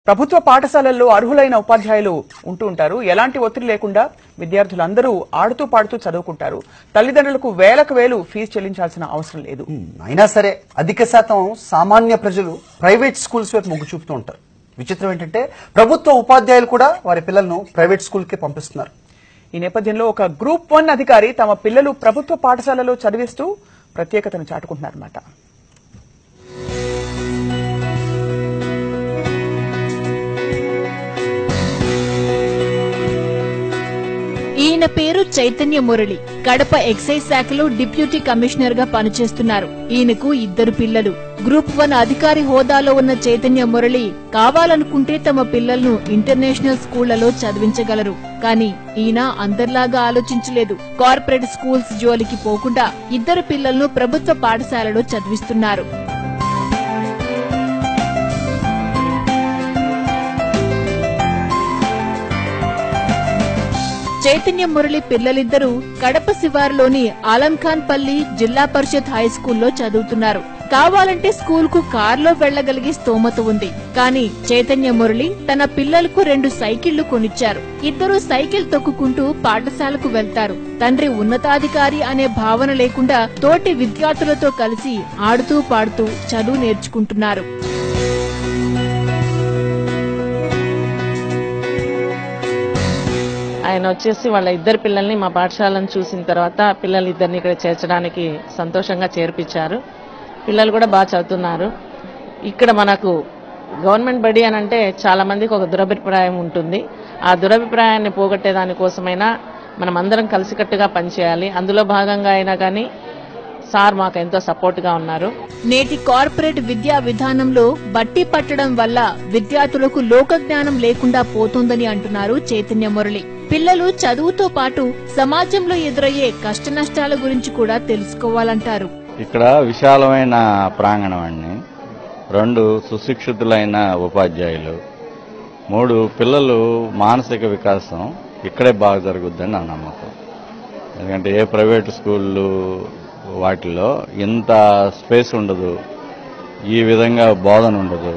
ప్రభుత్వ పాఠశాలల్లో అర్హులైన ఉపాధ్యాయులు ఉంటూ ఉంటారు ఎలాంటి ఒత్తిడి లేకుండా విద్యార్థులందరూ ఆడుతూ పాడుతూ చదువుకుంటారు తల్లిదండ్రులకు వేలకు వేలు ఫీజు చెల్లించాల్సిన అవసరం లేదు అయినా సరే అధిక శాతం సామాన్య ప్రజలు ప్రైవేట్ స్కూల్స్ వైపు మొగ్గు చూపుతూ ఉంటారు విచిత్రం ఏంటంటే ప్రభుత్వ ఉపాధ్యాయులు కూడా వారి పిల్లలను ప్రైవేట్ స్కూల్కే పంపిస్తున్నారు ఈ నేపథ్యంలో ఒక గ్రూప్ వన్ అధికారి తమ పిల్లలు ప్రభుత్వ పాఠశాలలో చదివిస్తూ ప్రత్యేకతను చాటుకుంటున్నారన్నమాట ఈయన పేరు చైతన్య మురళి కడప ఎక్సైజ్ శాఖలో డిప్యూటీ కమిషనర్ గా పనిచేస్తున్నారు ఈయనకు ఇద్దరు పిల్లలు గ్రూప్ వన్ అధికారి హోదాలో ఉన్న చైతన్య మురళి కావాలనుకుంటే తమ పిల్లలను ఇంటర్నేషనల్ స్కూళ్లలో చదివించగలరు కానీ ఈయన అందరిలాగా ఆలోచించలేదు కార్పొరేట్ స్కూల్స్ జోలికి పోకుండా ఇద్దరు పిల్లలను ప్రభుత్వ పాఠశాలలో చదివిస్తున్నారు చైతన్య మురళి పిల్లలిద్దరూ కడప శివారులోని ఆలంఖాన్ పల్లి జిల్లా పరిషత్ హై స్కూల్లో చదువుతున్నారు కావాలంటే స్కూల్ కు కారులో వెళ్లగలిగే స్తోమత ఉంది కానీ చైతన్య మురళి తన పిల్లలకు రెండు సైకిళ్లు కొనిచ్చారు ఇద్దరూ సైకిల్ తొక్కుకుంటూ పాఠశాలకు వెళ్తారు తండ్రి ఉన్నతాధికారి అనే భావన లేకుండా తోటి విద్యార్థులతో కలిసి ఆడుతూ పాడుతూ చదువు నేర్చుకుంటున్నారు ఆయన వచ్చేసి వాళ్ళ ఇద్దరు పిల్లల్ని మా పాఠశాలను చూసిన తర్వాత పిల్లలు ఇద్దరిని ఇక్కడ చేర్చడానికి సంతోషంగా చేర్పించారు పిల్లలు కూడా బాగా చదువుతున్నారు ఇక్కడ మనకు గవర్నమెంట్ బడి అని అంటే చాలా మందికి ఒక దురభిప్రాయం ఉంటుంది ఆ దురభిప్రాయాన్ని పోగొట్టే దానికోసమైనా మనం అందరం కలిసికట్టుగా పనిచేయాలి అందులో భాగంగా అయినా కానీ సార్ మాకు ఎంతో సపోర్ట్గా ఉన్నారు నేటి కార్పొరేట్ విద్యా విధానంలో బట్టి పట్టడం వల్ల విద్యార్థులకు లోక జ్ఞానం లేకుండా పోతోందని అంటున్నారు చైతన్య మురళి పిల్లలు చదువుతో పాటు సమాజంలో ఎదురయ్యే కష్టనష్టాల గురించి కూడా తెలుసుకోవాలంటారు ఇక్కడ విశాలమైన ప్రాంగణం అండి రెండు సుశిక్షితులైన ఉపాధ్యాయులు మూడు పిల్లలు మానసిక వికాసం ఇక్కడే బాగా జరుగుద్దని నా నమ్మకం ఎందుకంటే ఏ ప్రైవేట్ స్కూళ్ళు వాటిలో ఇంత స్పేస్ ఉండదు ఈ విధంగా బోధన ఉండదు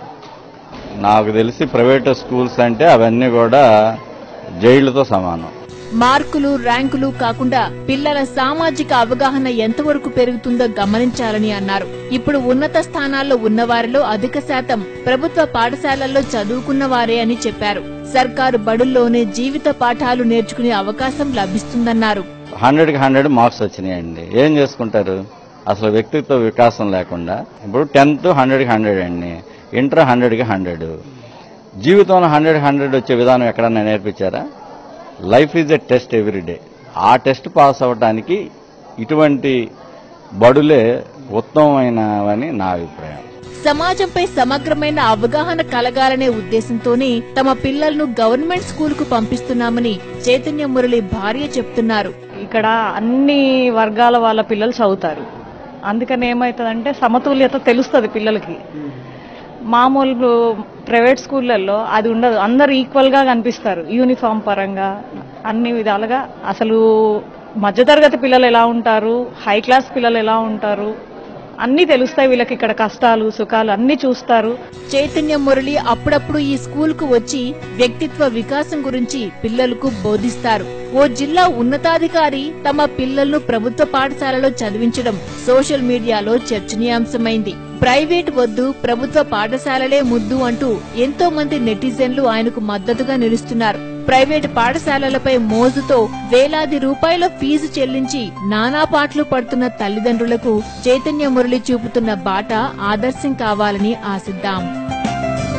నాకు తెలిసి ప్రైవేట్ స్కూల్స్ అంటే అవన్నీ కూడా జైళ్లతో సమానం మార్కులు ర్యాంకులు కాకుండా పిల్లల సామాజిక అవగాహన ఎంతవరకు పెరుగుతుందో గమనించాలని అన్నారు ఇప్పుడు ఉన్నత స్థానాల్లో ఉన్నవారిలో అధిక శాతం ప్రభుత్వ పాఠశాలల్లో చదువుకున్న వారే అని చెప్పారు సర్కారు బడుల్లోనే జీవిత పాఠాలు నేర్చుకునే అవకాశం లభిస్తుందన్నారు హండ్రెడ్కి హండ్రెడ్ మార్క్స్ వచ్చినాయండి ఏం చేసుకుంటారు అసలు వ్యక్తిత్వ వికాసం లేకుండా ఇప్పుడు టెన్త్ హండ్రెడ్కి హండ్రెడ్ అండి ఇంటర్ హండ్రెడ్కి హండ్రెడ్ జీవితంలో హండ్రెడ్ హండ్రెడ్ వచ్చే విధానం ఎక్కడన్నా నేర్పించారా life is a test every day ఆ టెస్ట్ పాస్ అవ్వడానికి ఇటువంటి బడులే ఉత్తమమైనవని నా అభిప్రాయం సమాజంపై సమగ్రమైన అవగాహన కలగాలనే ఉద్దేశంతోనే తమ పిల్లలను గవర్నమెంట్ స్కూల్ కు పంపిస్తున్నామని చైతన్య మురళి భార్య చెప్తున్నారు ఇక్కడ అన్ని వర్గాల వాళ్ళ పిల్లలు చదువుతారు అందుకని ఏమవుతుందంటే సమతుల్యత తెలుస్తుంది పిల్లలకి మామూలు ప్రైవేట్ స్కూళ్ళల్లో అది ఉండదు అందరు ఈక్వల్గా కనిపిస్తారు యూనిఫామ్ పరంగా అన్ని విధాలుగా అసలు మధ్యతరగతి పిల్లలు ఎలా ఉంటారు హై క్లాస్ పిల్లలు ఎలా ఉంటారు అన్నీ తెలుస్తాయి వీళ్ళకి ఇక్కడ కష్టాలు సుఖాలు అన్నీ చూస్తారు చైతన్య మురళి అప్పుడప్పుడు ఈ స్కూల్ కు వచ్చి వ్యక్తిత్వ వికాసం గురించి పిల్లలకు బోధిస్తారు ఓ జిల్లా ఉన్నతాధికారి తమ పిల్లలను ప్రభుత్వ పాఠశాలలో చదివించడం సోషల్ మీడియాలో చర్చనీయాంశమైంది ప్రైవేట్ వద్దు ప్రభుత్వ పాఠశాలలే ముద్దు అంటూ ఎంతో మంది నెటిజన్లు ఆయనకు మద్దతుగా నిలుస్తున్నారు ప్రైవేట్ పాఠశాలలపై మోజుతో వేలాది రూపాయల ఫీజు చెల్లించి నానా పాటలు పడుతున్న తల్లిదండ్రులకు చైతన్య మురళి చూపుతున్న బాట ఆదర్శం కావాలని ఆశిద్దాం